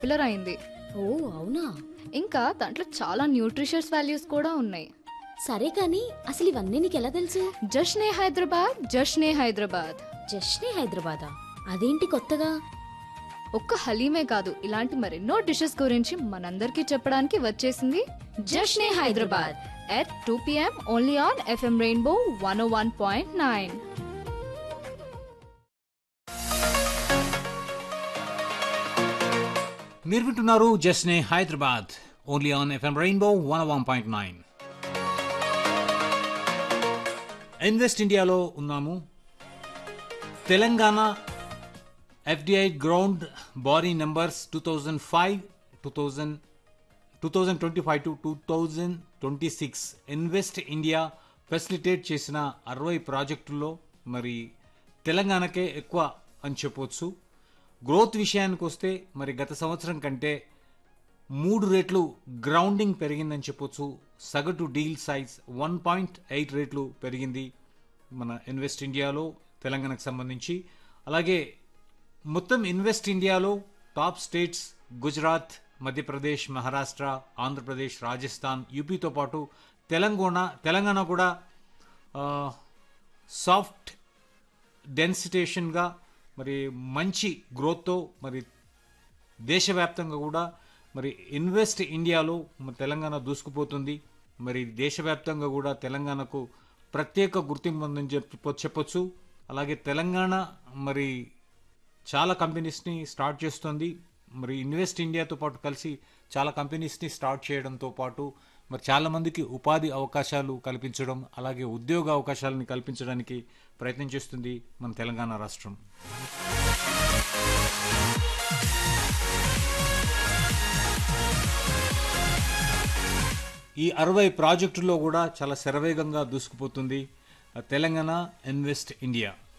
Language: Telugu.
పాపులర్ అయింది ఓ అవునా ఇంకా దాంట్లో చాలా న్యూట్రిషియస్ వాల్యూస్ కూడా ఉన్నాయి సరే కానీ అసలు ఇవన్నీ నీకు ఎలా తెలుసు జష్నే హైదరాబాద్ జష్నే హైదరాబాద్ జస్ట్నే హైదరాబాదా అదేంటి కొత్తగా ఒక్క హలీమే కాదు ఇలాంటి మరెన్నో డిషెస్ గురించి మనందరికీ చెప్పడానికి వచ్చేసింది Jashne Hyderabad at two PM only on FM rainbow one one point nine మీరు వింటున్నారు Jashne Hyderabad only on FM rainbow one one point nine invest ఇండియాలో ఉన్నాము Telangana FDI ground body numbers two thousand five two thousand two thousand twenty five to two thousand twenty six invest India facilitate చేసిన అరవై ప్రాజెక్టుల్లో మరి తెలంగాణకే ఎక్కువ అని చెప్పొచ్చు గ్రోత్ విషయానికి వస్తే మరి గత సంవత్సరం కంటే మూడు రెట్లు గ్రౌండింగ్ పెరిగిందని చెప్పొచ్చు సగటు deal size one point eight రేట్లు పెరిగింది మన ఇన్వెస్ట్ ఇండియాలో తెలంగాణకు సంబంధించి అలాగే మొత్తం ఇన్వెస్ట్ ఇండియాలో టాప్ స్టేట్స్ గుజరాత్ మధ్యప్రదేశ్ మహారాష్ట్ర ఆంధ్రప్రదేశ్ రాజస్థాన్ యూపీతో పాటు తెలంగాణ తెలంగాణ కూడా ఆ, సాఫ్ట్ డెన్సిటేషన్గా మరి మంచి గ్రోత్తో మరి దేశవ్యాప్తంగా కూడా మరి ఇన్వెస్ట్ ఇండియాలో మన తెలంగాణ దూసుకుపోతుంది మరి దేశవ్యాప్తంగా కూడా తెలంగాణకు ప్రత్యేక గుర్తింపు ఉందని చెప్ప చెప్పొచ్చు అలాగే తెలంగాణ మరి చాలా కంపెనీస్ని స్టార్ట్ చేస్తుంది మరి ఇన్వెస్ట్ ఇండియాతో పాటు కలిసి చాలా కంపెనీస్ని స్టార్ట్ చేయడంతో పాటు మరి చాలా మందికి ఉపాధి అవకాశాలు కల్పించడం అలాగే ఉద్యోగ అవకాశాలను కల్పించడానికి ప్రయత్నం చేస్తుంది మన తెలంగాణ రాష్ట్రం ఈ అరవై ప్రాజెక్టుల్లో కూడా చాలా శరవేగంగా దూసుకుపోతుంది ఆ తెలంగాణ ఇన్వెస్ట్ ఇండియా